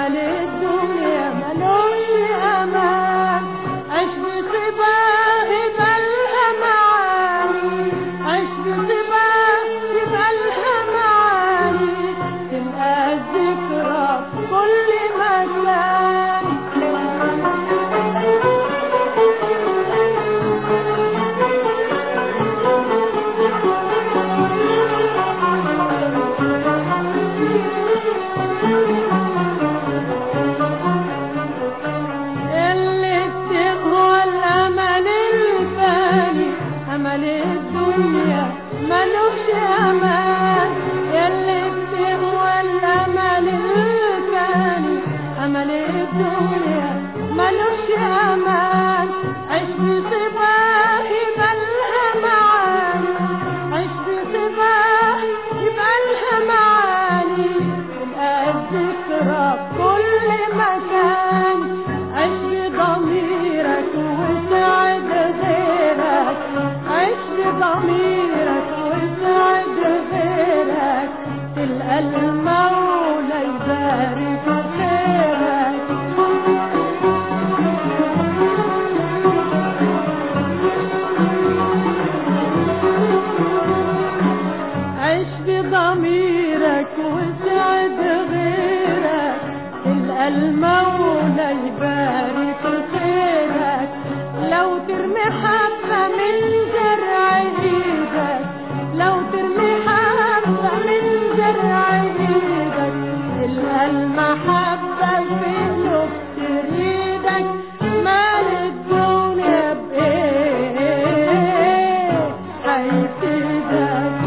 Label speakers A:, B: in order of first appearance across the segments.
A: أمل الدنيا ملوش أمان عيش بصباه يبقى معاني عيش بصباه يبقى معاني تبقى الذكرى في كل مكان اللي بتقوى الأمل الفاني أمل الدنيا ملوش أمان اللي بتقوى الأمل الفاني أمل الدنيا ملوش أمان عيش بصباه يبقى لها معاني عيش بصباه يبقى لها معاني تبقى الذكرى في كل مكان عيش بضميرك وسعد غيرك عيش بضميرك وسعد غيرك تلقى المولى يبارك خيرك عيش بضميرك وسعد غيرك تلقى المولى يبارك خيرك لو ترمي حبة من زرع ايدك لو ترمي حبة من زرع ايدك تلقى المحبة في قلوب تريدك مال الدنيا بايه هيفيدك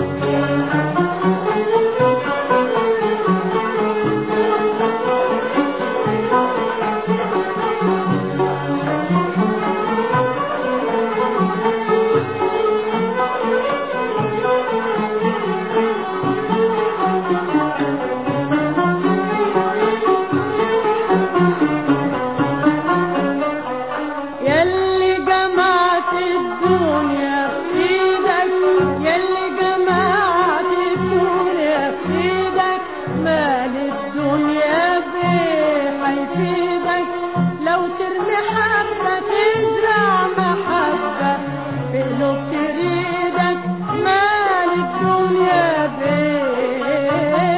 A: يلي جمعت الدنيا في ايدك يلي جمعت الدنيا في ايدك مال الدنيا بيه هيفيدك لو ترمي حبة تزرع محبة في قلوب تريدك مال الدنيا بيه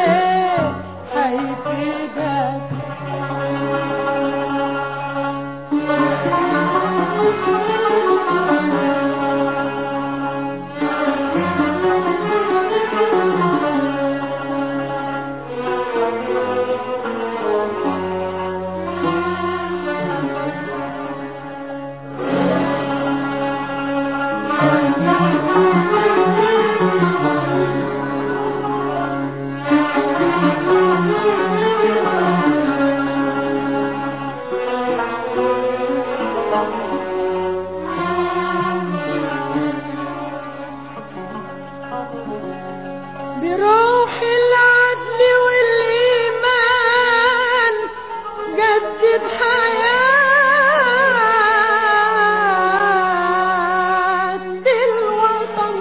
A: هيفيدك بروح العدل والإيمان جدد حياة الوطن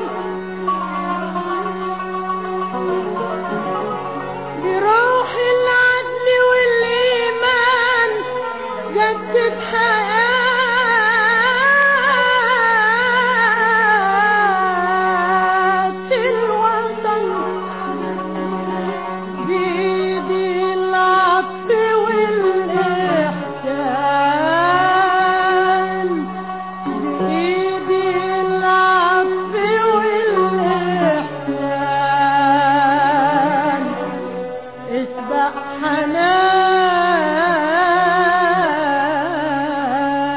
A: بروح العدل والإيمان جدد حياة الوطن بيدي العطف والإحسان بإيدي العطف والإحسان اسبق حنان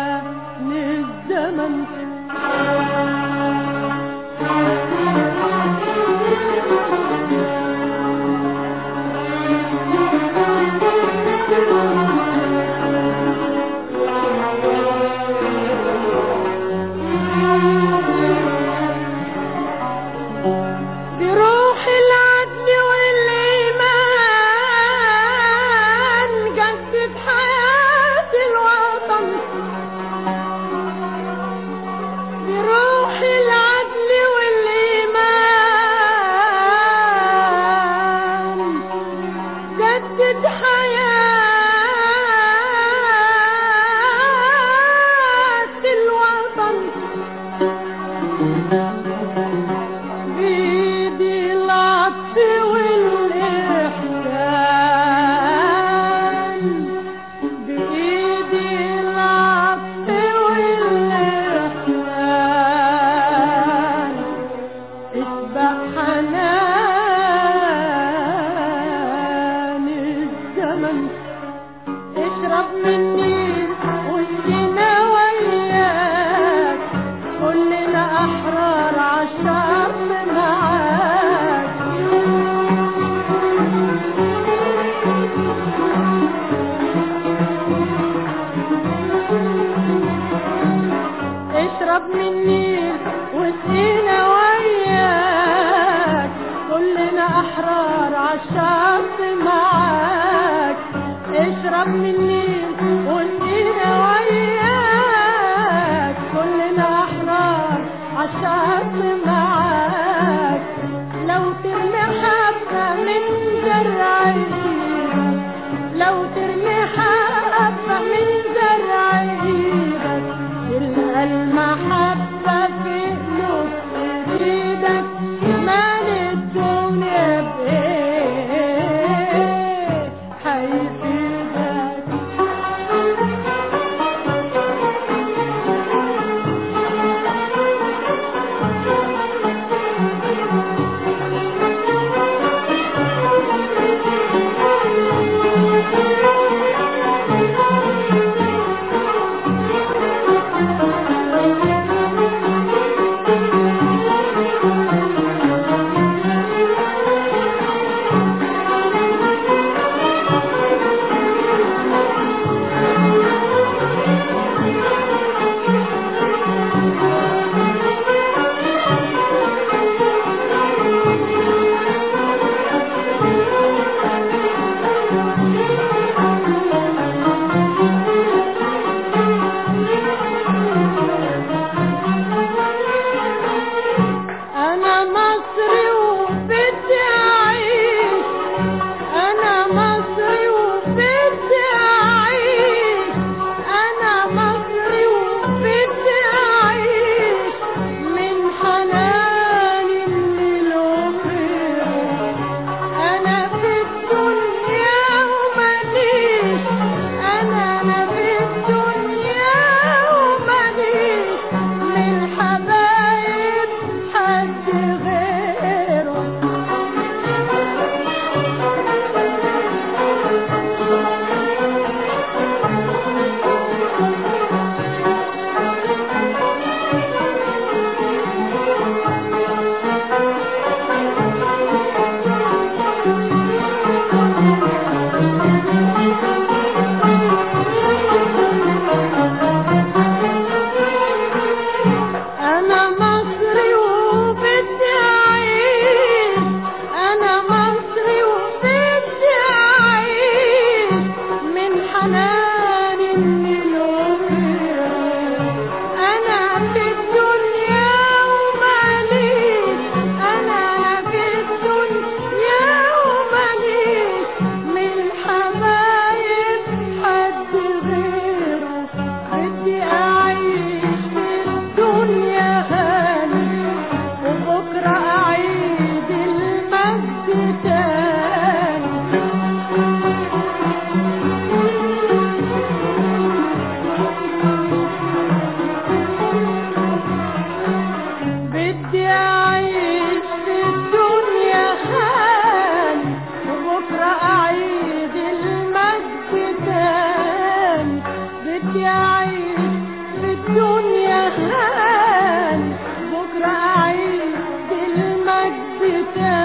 A: أعيش في الدنيا هاني بكرة أعيش بالمجد تاني